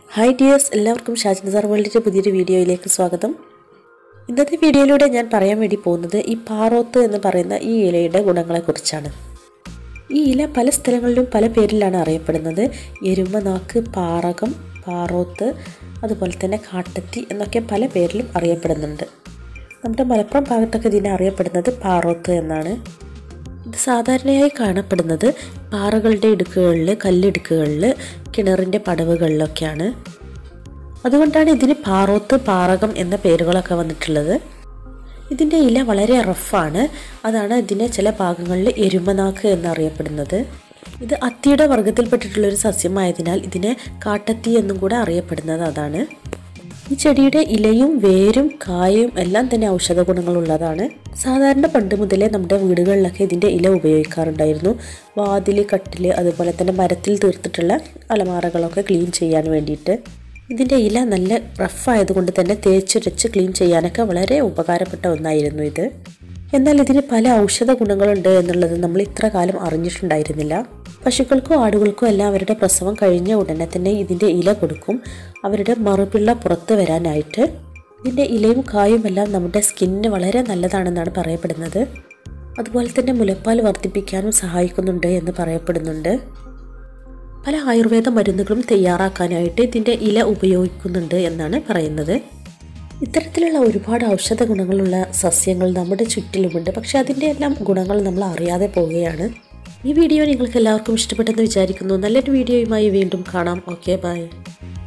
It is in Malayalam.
ഹായ് ഡിയേഴ്സ് എല്ലാവർക്കും ഷാജ് നസാർ വേൾഡിൻ്റെ പുതിയൊരു വീഡിയോയിലേക്ക് സ്വാഗതം ഇന്നത്തെ വീഡിയോയിലൂടെ ഞാൻ പറയാൻ വേണ്ടി പോകുന്നത് ഈ പാറോത്ത് എന്ന് പറയുന്ന ഈ ഇലയുടെ ഗുണങ്ങളെക്കുറിച്ചാണ് ഈ ഇല പല സ്ഥലങ്ങളിലും പല പേരിലാണ് അറിയപ്പെടുന്നത് എരുമനാക്ക് പാറകം പാറോത്ത് അതുപോലെ തന്നെ കാട്ടത്തി എന്നൊക്കെ പല പേരിലും അറിയപ്പെടുന്നുണ്ട് നമ്മുടെ മലപ്പുറം ഭാഗത്തൊക്കെ ഇതിനെ അറിയപ്പെടുന്നത് പാറോത്ത് എന്നാണ് ഇത് സാധാരണയായി കാണപ്പെടുന്നത് പാറകളുടെ ഇടുക്കുകളിൽ കല്ലിടുക്കുകളിൽ കിണറിൻ്റെ പടവുകളിലൊക്കെയാണ് അതുകൊണ്ടാണ് ഇതിന് പാറോത്ത് പാറകം എന്ന പേരുകളൊക്കെ വന്നിട്ടുള്ളത് ഇതിൻ്റെ ഇല വളരെ റഫാണ് അതാണ് ഇതിനെ ചില ഭാഗങ്ങളിൽ എരുമനാക്ക് എന്നറിയപ്പെടുന്നത് ഇത് അത്തിയുടെ വർഗത്തിൽപ്പെട്ടിട്ടുള്ളൊരു സസ്യമായതിനാൽ ഇതിനെ കാട്ടത്തി എന്നും കൂടെ അറിയപ്പെടുന്നത് അതാണ് ഈ ചെടിയുടെ ഇലയും വേരും കായും എല്ലാം തന്നെ ഔഷധ ഗുണങ്ങളുള്ളതാണ് സാധാരണ പണ്ട് മുതലേ നമ്മുടെ വീടുകളിലൊക്കെ ഇതിൻ്റെ ഇല ഉപയോഗിക്കാറുണ്ടായിരുന്നു വാതിൽ കട്ടിൽ അതുപോലെ തന്നെ മരത്തിൽ തീർത്തിട്ടുള്ള അലമാറകളൊക്കെ ക്ലീൻ ചെയ്യാൻ വേണ്ടിയിട്ട് ഇതിൻ്റെ ഇല നല്ല റഫായതുകൊണ്ട് തന്നെ തേച്ചുരച്ച് ക്ലീൻ ചെയ്യാനൊക്കെ വളരെ ഉപകാരപ്പെട്ട ഒന്നായിരുന്നു ഇത് എന്നാൽ ഇതിന് പല ഔഷധ ഗുണങ്ങളുണ്ട് എന്നുള്ളത് നമ്മൾ ഇത്ര കാലം അറിഞ്ഞിട്ടുണ്ടായിരുന്നില്ല പശുക്കൾക്കോ ആടുകൾക്കോ എല്ലാം അവരുടെ പ്രസവം കഴിഞ്ഞ ഉടനെ തന്നെ ഇതിൻ്റെ ഇല കൊടുക്കും അവരുടെ മറുപിള്ള പുറത്ത് വരാനായിട്ട് ഇതിൻ്റെ ഇലയും കായും എല്ലാം നമ്മുടെ സ്കിന്നിന് വളരെ നല്ലതാണെന്നാണ് പറയപ്പെടുന്നത് അതുപോലെ തന്നെ മുലപ്പാൽ വർദ്ധിപ്പിക്കാനും സഹായിക്കുന്നുണ്ട് എന്ന് പറയപ്പെടുന്നുണ്ട് പല ആയുർവേദ മരുന്നുകളും തയ്യാറാക്കാനായിട്ട് ഇതിൻ്റെ ഇല ഉപയോഗിക്കുന്നുണ്ട് എന്നാണ് പറയുന്നത് ഇത്തരത്തിലുള്ള ഒരുപാട് ഔഷധ ഗുണങ്ങളുള്ള സസ്യങ്ങൾ നമ്മുടെ ചുറ്റിലുമുണ്ട് പക്ഷെ അതിൻ്റെ എല്ലാം ഗുണങ്ങൾ നമ്മൾ അറിയാതെ പോവുകയാണ് ഈ വീഡിയോ നിങ്ങൾക്ക് എല്ലാവർക്കും ഇഷ്ടപ്പെട്ടെന്ന് വിചാരിക്കുന്നു നല്ലൊരു വീഡിയോയുമായി വീണ്ടും കാണാം ഓക്കെ ബൈ